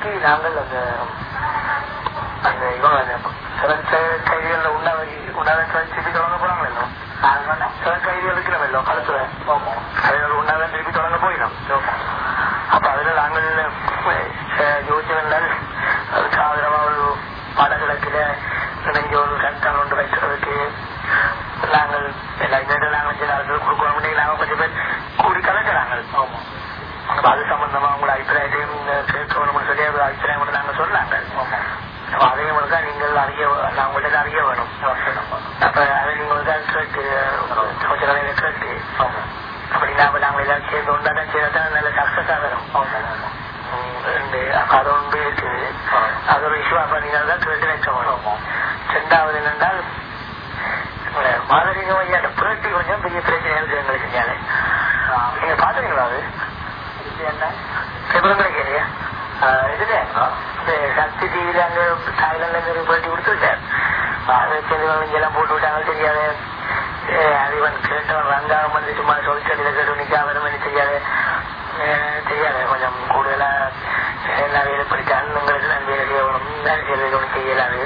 நாளைக்கு நாங்கள் அந்த அந்த இவங்க அந்த சிறந்த கைதிகள் உண்ணாவை உண்ணாவை திருப்பி தொடங்க போறாங்களோ சில கைதிகள் இருக்கிறவല്ലോ கழுத்துல அதில் உண்ணாவை திருப்பி தொடங்க போயிடும் அப்ப அதுல நாங்கள் யோசிச்சவர்கள் அதுக்கு ஆதரவா ஒரு வடகிழக்கில இணைஞ்ச ஒரு கண்டம் ஒன்று வைக்கிறதுக்கு நாங்கள் எல்லா இந்த நாங்கள் சில அரசு கொடுக்கணும் நாங்கள் கொஞ்சம் பேர் கூடி கலக்கிறாங்க அப்ப அது சம்பந்தமா உங்களோட அபிப்பிராயத்தையும் கேட்கணும்னு சொல்லி ஒரு அபிப்பிராயம் கூட நாங்க சொன்னாங்க அப்ப அதையும் ஒருக்கா நீங்கள் அறிய நான் உங்கள்கிட்ட அறிய வேணும் அப்ப அதை நீங்க ஒருக்கா கேட்டு கொஞ்ச நாளையில கேட்டு அப்படின்னா அப்ப நாங்க எல்லாரும் சேர்ந்து ஒன்றாதான் சேர்த்தான் நல்ல சக்சஸ் ஆகணும் உண்டு. அப்ப அது ஒன்று இருக்குது அது ஒரு இஷ்யூ அப்ப நீங்க தான் கேட்டு வைக்க வேணும் ரெண்டாவது என்னென்றால் மாதிரி ஐயா புரட்டி கொஞ்சம் பெரிய பிரச்சனை இருக்கு எங்களுக்கு இந்தியால. நீங்க பாத்துறீங்களா அது சிவரங்களுக்கு இல்லையா இதுல இந்த சக்தி டிவில அங்க தாய்லாந்துல இருந்து ஒரு பேட்டி கொடுத்துருக்காரு அதை செஞ்சவங்க எல்லாம் போட்டு விட்டாங்க தெரியாது அதிவன் கேட்டவன் ரங்காக வந்து சும்மா சொல்லிட்டு கேட்டு நிக்காம வேணும் தெரியாது அஹ் தெரியாது கொஞ்சம் கூடுதலா எல்லா வேலை படிச்ச அண்ணங்களுக்கு நான் வேலை செய்யணும் வேலை ஒன்றும் செய்யலாது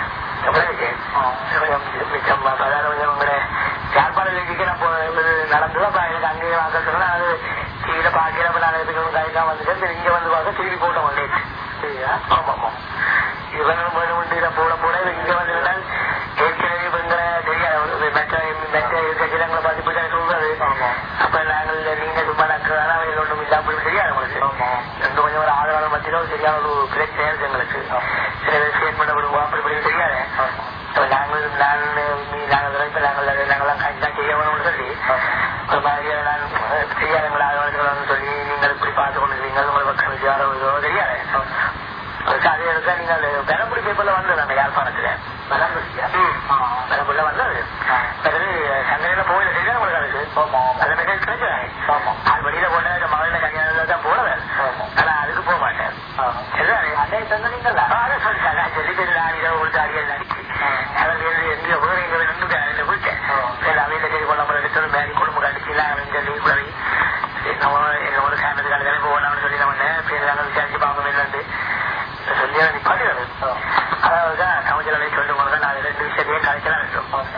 கொஞ்சம் மிச்சம் அதாவது கொஞ்சம் உங்களை யாழ்ப்பாணத்துக்கு நான் போ- இது நடந்தது அப்ப எனக்கு அங்கேயே வாங்க சொன்னா அது டிவியில பாக்கிறப்ப நான் எதுக்கு கைதான் வந்துட்டேன் சரி இங்க வந்து பார்க்க திருப்பி போட்டோம் ஒன் டேட் சரியா ஆமா ஆமா இவன் வண்டியில போட போட இங்க வந்து விட்டால் ஏற்கனவே இவங்களை தெரியாது மெட்ட மெட்ட கட்சியிலங்களை பார்த்து போய் தான் சொல்றது அப்ப நாங்கள் நீங்க சும்மா நக்கிறதா அவையில் ஒன்றும் இல்லை அப்படின்னு தெரியாது உங்களுக்கு ரெண்டு கொஞ்சம் ஒரு ஆதரவாளர் மத்தியில ஒரு சரியான ஒரு பிரச்சனை இருக்கு எங்களுக்கு சில பேர் ஸ்டேட் பண்ண விடுவோம் அப்படி இப்படி தெரியாது அப்ப நாங்கள் நான் நீ நாங்கள் இப்ப நாங்கள் அதை நாங்களாம் காட்சி தான் செய்ய வேணும்னு சொல்லி ஒரு மாதிரி நான் தெரியாது எங்களை ஆதரவாளர்கள் சொல்லி நீங்கள் இப்படி பார்த்து கொண்டு இருக்கீங்க உங்களை பக்கம் விசாரம் தெரியாது அதுக்கு அதே எடுக்க நீங்கள் பெரம்புடி பேப்பர்ல வந்தது அந்த யாழ்ப்பாணத்துல பெரம்புடில வந்தது பிறகு சங்கரையில போயில செய்த உங்களுக்கு அதுக்கு அது மெசேஜ் கிடைச்சாங்க அது வெளியில போன மகளிர கல்யாணத்துல தான் போனவன் ஆனா அதுக்கு போக மாட்டேன் சரிதானே அதே தந்தீங்களா அதை சொல்லிட்டாங்க சொல்லி நான் இதை உங்களுக்கு அறியல் அடிச்சு அவர் எங்க போய் இங்க ரெண்டு அதில் போயிட்டேன் சரி அவையில சரி கொள்ளாமல் எடுத்து மேரி குடும்பம் கடிச்சுலாம் சொல்லி குழவி நம்ம எங்க ஒரு சேர்ந்தது கலந்து போகலாம்னு சொல்லி நம்ம சரி நாங்கள் விசாரிச்சு பார்க்கணும் என்னண்டு சொல்லி நிப்பாட்டுறது அதாவது சமைச்சலை சொல்லி கொடுங்க நான் ரெண்டு விஷயத்தையும் கலைச்சலாம் வேண்டும்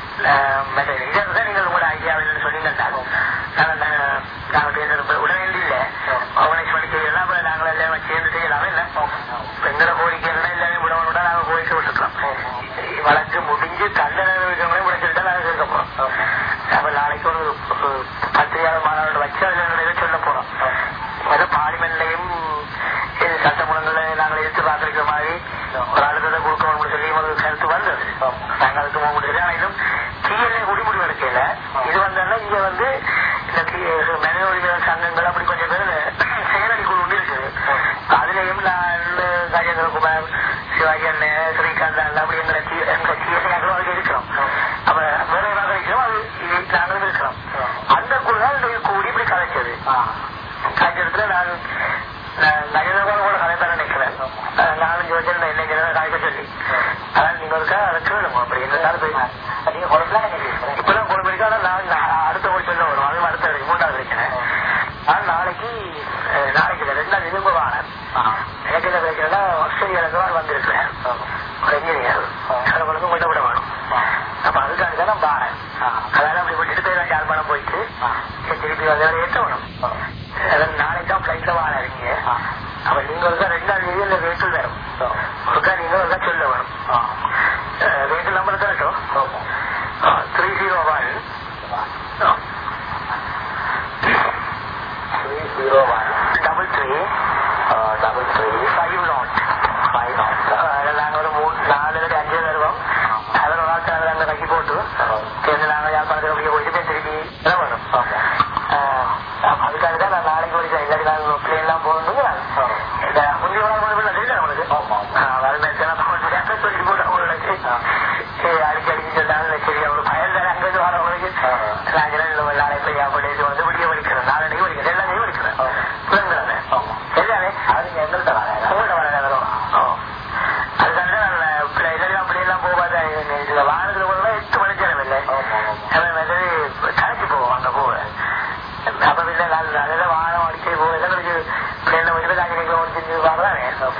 இதான் நீங்கள் உங்களோட ஐடியாவில் சொன்னீங்கன்னா நாங்கள் நாங்கள் பேசுறது உடனே இல்லை ஆர்கனைஸ் பண்ணி செய்யலாம் அப்புறம் நாங்கள் எல்லாம் சேர்ந்து செய்யலாமே இல்லை எங்களை கோரிக்கை எல்லாம் எல்லாமே விடவனோட நாங்கள் கோரிக்கை விட்டுக்கலாம் வழக்கு முடிஞ்சு தண்டனை இருக்கிறவங்களே முடிச்சுட்டு நாங்கள் கேட்க போறோம் அப்ப நாளைக்கு ஒரு ஒரு பத்திரிகையாளர் மாநாடு வச்சு அதுல எங்களை இதை சொல்ல போறோம் அது பார்லிமெண்ட்லயும் இது சட்டமன்றங்கள்ல நாங்கள் எடுத்து பார்த்திருக்கிற மாதிரி ஒரு அழுத்தத்தை கொடுக்கணும்னு சொல்லி ஒரு கருத்து வந்தது நாங்கள் அதுக்கு போக முடியாது ஆனா இன்னும் டிஎல்ஏ குடிமுடிவு எடுக்கல இது வந்தாலும் இங்க வந்து இந்த டி- மனித உரிமை சங்கங்கள் அப்படி கொஞ்சம் பேர் செயலடி குழு ஒன்று இருக்குது அதுலயும் நான் கஜேந்திரகுமார் சிவாஜி அண்ணன் ஸ்ரீகாந்த் அண்ணன் அப்படி எங்களை டி- எங்க டிஎஸ்ஐ அதுக்கு இருக்கிறோம் அப்ப வேற ஏதாவது இருக்கிறோம் அது இது நாங்களும் இருக்கிறோம் அந்த குழு தான் இந்த கூடி இப்படி கலைச்சது காய்ச்சத்துல நான் நகரமாக கூட கலைப்பேன் நினைக்கிறேன் அஹ் நானும் யோசனை என்ன என்னைக்கு காய்க்க சொல்லி அதான் நீங்க இருக்கா அதை கேளுங்க அப்படி இருந்தாலும் போய் நீங்க குழம்புலாம் இப்பதான் குழம்பு இருக்கு ஆனா நான் நான் அடுத்த ஒரு சொல்ல வரும் அது அடுத்த வரைக்கும் மூன்றாவது இருக்கிறேன் நான் நாளைக்கு அஹ் நாளைக்கு இல்லை ரெண்டாம் திரும்ப வாரேன் எனக்கு என்ன பிரச்சனைனா ஆஸ்திரேலியாவுக்கு தான் வந்திருக்கிறேன் ஒரு இன்ஜினியர் அதை கொண்டு கொண்டு விட வேணும் அப்ப அதுக்காக தான் நான் வாரேன் அதனால அப்படி விட்டுட்டு போய் நான் யாழ்ப்பாணம் போயிட்டு சரி, திருப்பி வந்து ஏற்ற வேணும் அதான் நாளைக்கு தான் ஃபிளைட்ல வாரேன் நீங்க அப்ப நீங்க ஒருக்கா ரெண்டாம் தேதி அந்த வெஹிக்கிள் வரும் ஒருக்கா நீங்க ஒருக்கா சொல்ல வேணும் வெஹிக்கிள் நம்பர் தரட்டும் three zero one three zero one double three double three five nought five nought நாங்கள் ஒரு மூணு நாலு இல்லாட்டி அஞ்சு தருவோம் அதில் ஒரு நாள் அதில் அங்கே கட்டி போட்டு சேர்ந்து நாங்கள் யாழ்ப்பாணத்தில் அப்படியே போயிட்டு போய் திருப்பி தான் வேணும் அதுக்காக தான் நான் நாளைக்கு வரைக்கும் இல்லாட்டி நாங்கள் பிள்ளைலாம் போகணும் இந்த முந்தைய வாரம் கொண்டு போய் தெரியல நம்மளுக்கு வரணும் சொல்லி போட்டு அவங்களுக்கு சரி அடிக்கடி அடிச்சு சொன்னாங்க சரி அவங்களுக்கு பயன் தானே அங்கிருந்து வரவங்களுக்கு நாங்கள் நாளை போய் அப்படி இது வந்து விடிய வலிக்கிறோம் நாளைக்கு வலிக்கிறேன் எல்லாத்தையும் வலிக்கிறேன் புரிஞ்சுக்கிறாங்க சரிதானே அது எங்கள்கிட்ட வர உங்கள்கிட்ட வர நகரம் அதுக்காக நான் இப்படி இதெல்லாம் அப்படியெல்லாம் போகாத இதுல வாரத்துல கூட எட்டு மணி நேரம் இல்லை அவன் வந்து கரைச்சி போவோம் அங்க போவேன் அப்ப இல்ல நான் அதெல்லாம் வாரம் அடிக்கடி போவேன் எங்களுக்கு பிள்ளைங்க வந்து காஞ்சி நீங்க ஒரு செஞ்சு பார்க்கலாமே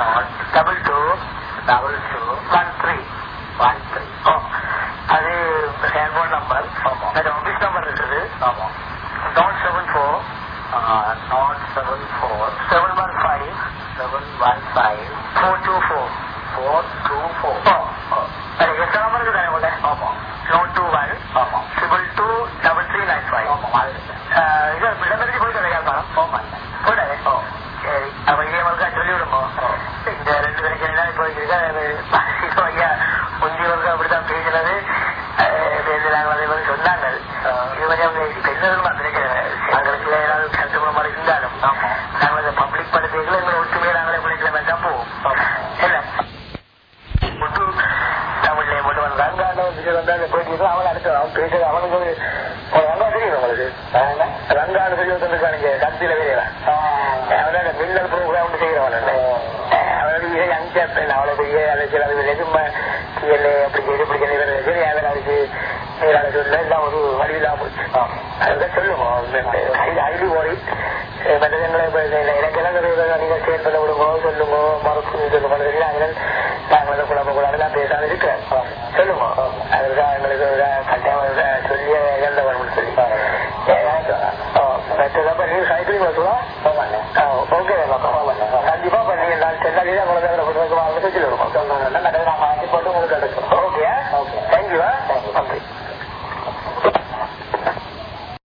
nought double two double two one three one three oh அது ஹேண்ட்போன் நம்பர் ஆமாம் அது ஆஃபீஸ் நம்பர் இருக்குது ஆமாம் nought seven four nought seven four seven one five seven one five four two four four two four oh அது எத்தனை number இருக்குது உங்கள்கிட்ட ஆமாம் நோட் டூ ஒன் ஆமாம் triple two double three nine five ஆமாம் இது விளம்பரத்து போயிட்டு வியாபாரம் ஆமாம் போயிட்டாரு ஓ சரி அப்ப இதே மாதிரி சொல்லி விடுங்க இந்த ரெண்டு பிரச்சனை தான் இப்போ இருக்கு ஐயா முந்தி வந்து அப்படிதான் பேசினது பேசுறாங்க அதே மாதிரி சொன்னாங்க இது கொஞ்சம் பெண்களும் பிரச்சனை எங்களுக்கு ஏதாவது கருத்து இருந்தாலும் நாங்கள் அந்த பப்ளிக் படுத்துகளை எங்களை ஒற்றுமையை நாங்களே பிடிக்கிற மாதிரி தான் போவோம் இல்ல முட்டு தமிழ்ல மட்டும் வந்தாங்க வந்தாங்க போயிட்டு அவன் அடுத்து அவன் பேசுறது அவனுக்கு ஒரு ரங்கா தெரியும் உங்களுக்கு ரங்கான்னு சொல்லி வந்துருக்கானுங்க கத்தியில தெரியலாம் அவனோட மின்னல் ப்ரோக்ராம் செய்கிறவன் அவனுடைய யங் கேப்டன் அவ்வளவு பெரிய அரசியல் அது சும்மா இல்லை அப்படி செய்து இப்படி செய்து சரி அவன் அதுக்கு அதை சொல்ல எல்லாம் ஒரு வழியில்லாம போச்சு அதுதான் சொல்லுவோம் ஐடி ஓடி மற்றவங்களை எனக்கெல்லாம் நீங்க செயற்பட விடுங்க சொல்லுங்க மறுப்பு சொல்லுங்க நாங்கள் நாங்கள் குழப்ப கூடாது நான் பேசாம இருக்கிறேன்